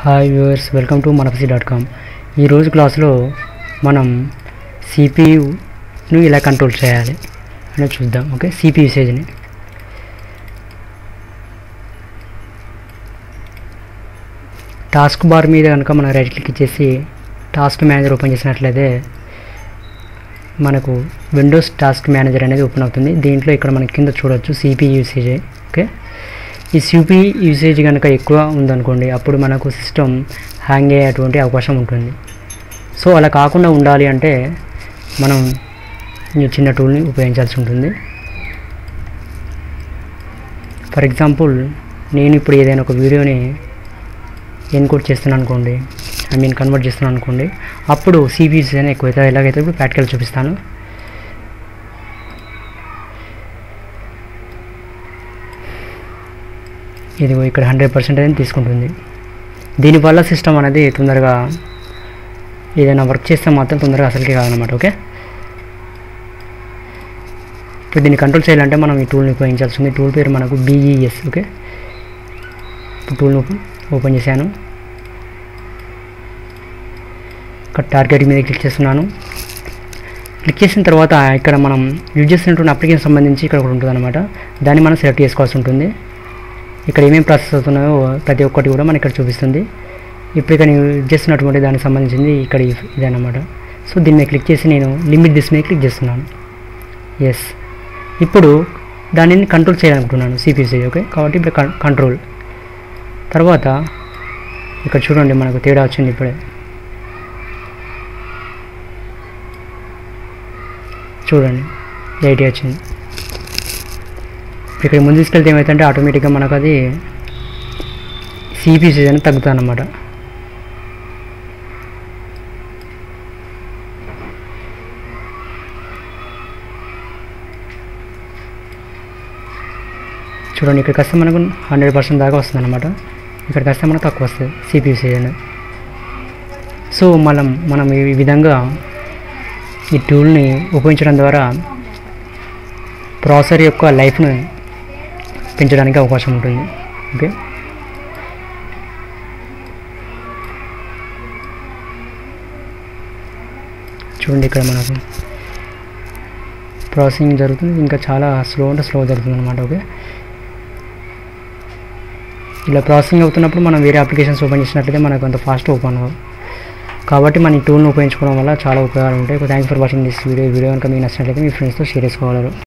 hi viewers welcome to మనపసి dot com ఈరోజు క్లాస్లో మనం సిపియును ఎలా కంట్రోల్ చేయాలి అనేది చూద్దాం ఓకే సిపి యూసేజ్ని టాస్క్ బార్ మీద కనుక మనం రైట్ క్లిక్ చేసి టాస్క్ మేనేజర్ ఓపెన్ చేసినట్లయితే మనకు విండోస్ టాస్క్ మేనేజర్ అనేది ఓపెన్ అవుతుంది దీంట్లో ఇక్కడ మనకి కింద చూడొచ్చు సిపి యూసేజ్ ఓకే ఈ సిపి యూసేజ్ కనుక ఎక్కువ ఉందనుకోండి అప్పుడు మనకు సిస్టమ్ హ్యాంగ్ అయ్యేటువంటి అవకాశం ఉంటుంది సో అలా కాకుండా ఉండాలి అంటే మనం ఈ చిన్న టూల్ని ఉపయోగించాల్సి ఉంటుంది ఫర్ ఎగ్జాంపుల్ నేను ఇప్పుడు ఏదైనా ఒక వీడియోని ఎన్కోడ్ చేస్తున్నాను అనుకోండి ఐ మీన్ కన్వర్ట్ చేస్తున్నాను అనుకోండి అప్పుడు సిపియూస్ అనేది ఎక్కువ అవుతుంది ఎలాగైతే ఇప్పుడు ప్రాక్టికల్ చూపిస్తాను ఇది ఇక్కడ హండ్రెడ్ పర్సెంట్ అనేది తీసుకుంటుంది దీనివల్ల సిస్టమ్ అనేది తొందరగా ఏదైనా వర్క్ చేస్తే మాత్రం తొందరగా అసలుకే కాదనమాట ఓకే ఇప్పుడు దీన్ని కంట్రోల్ చేయాలంటే మనం ఈ టూల్ని ఉపయోగించాల్సి ఉంది టూల్ పేరు మనకు బీఈఎస్ ఓకే ఇప్పుడు టూల్ని ఓపెన్ చేశాను ఇక్కడ టార్గెట్ మీద క్లిక్ చేస్తున్నాను క్లిక్ చేసిన తర్వాత ఇక్కడ మనం యూజ్ చేస్తున్నటువంటి అప్లికేషన్ సంబంధించి ఇక్కడ ఒకటి ఉంటుంది అనమాట దాన్ని మనం సెలెక్ట్ చేసుకోవాల్సి ఉంటుంది ఇక్కడ ఏమేమి ప్రాసెస్ అవుతున్నాయో ప్రతి ఒక్కటి కూడా మనకి ఇక్కడ చూపిస్తుంది ఇప్పుడు ఇక్కడ నేను యూజ్ చేస్తున్నటువంటి దానికి సంబంధించింది ఇక్కడ ఇ- ఇదన్నమాట సో దీని మీద క్లిక్ చేసి నేను లిమిట్ దిస్ మీద క్లిక్ చేస్తున్నాను ఎస్ ఇప్పుడు దానిని కంట్రోల్ చేయాలనుకుంటున్నాను సిపిసి ఓకే కాబట్టి ఇప్పుడు కం- కంట్రోల్ తర్వాత ఇక్కడ చూడండి మనకు తేడా వచ్చింది ఇప్పుడే చూడండి ఎయిటీ వచ్చింది ఇక్కడ ముందు తీసుకెళ్తే ఏమవుతుందంటే ఆటోమేటిక్గా మనకు అది సిపిసి అనేది తగ్గుతుంది అన్నమాట చూడండి ఇక్కడికి వస్తే మనకు హండ్రెడ్ పర్సెంట్ దాకా వస్తుంది అనమాట ఇక్కడికి వస్తే మనకు తక్కువ వస్తుంది సిపిసి అనేది సో మనం మనం ఈ విధంగా ఈ టూల్ని ఉపయోగించడం ద్వారా ప్రాసెసర్ యొక్క లైఫ్ను పెంచడానికి అవకాశం ఉంటుంది ఓకే చూడండి ఇక్కడ మనకు ప్రాసెసింగ్ జరుగుతుంది ఇంకా చాలా స్లో అంటే స్లో జరుగుతుంది అనమాట ఓకే ఇలా ప్రాసెసింగ్ అవుతున్నప్పుడు మనం వేరే అప్లికేషన్స్ ఓపెన్ చేసినట్లయితే మనకు అంత ఫాస్ట్ ఓపెన్ అవ్వదు కాబట్టి మన ఈ టూల్ని ఉపయోగించుకోవడం వల్ల చాలా ఉపయోగాలు ఉంటాయి thanks for watching this video video కనుక మీకు నచ్చినట్లయితే మీ ఫ్రెండ్స్తో షేర్ చేసుకోగలరు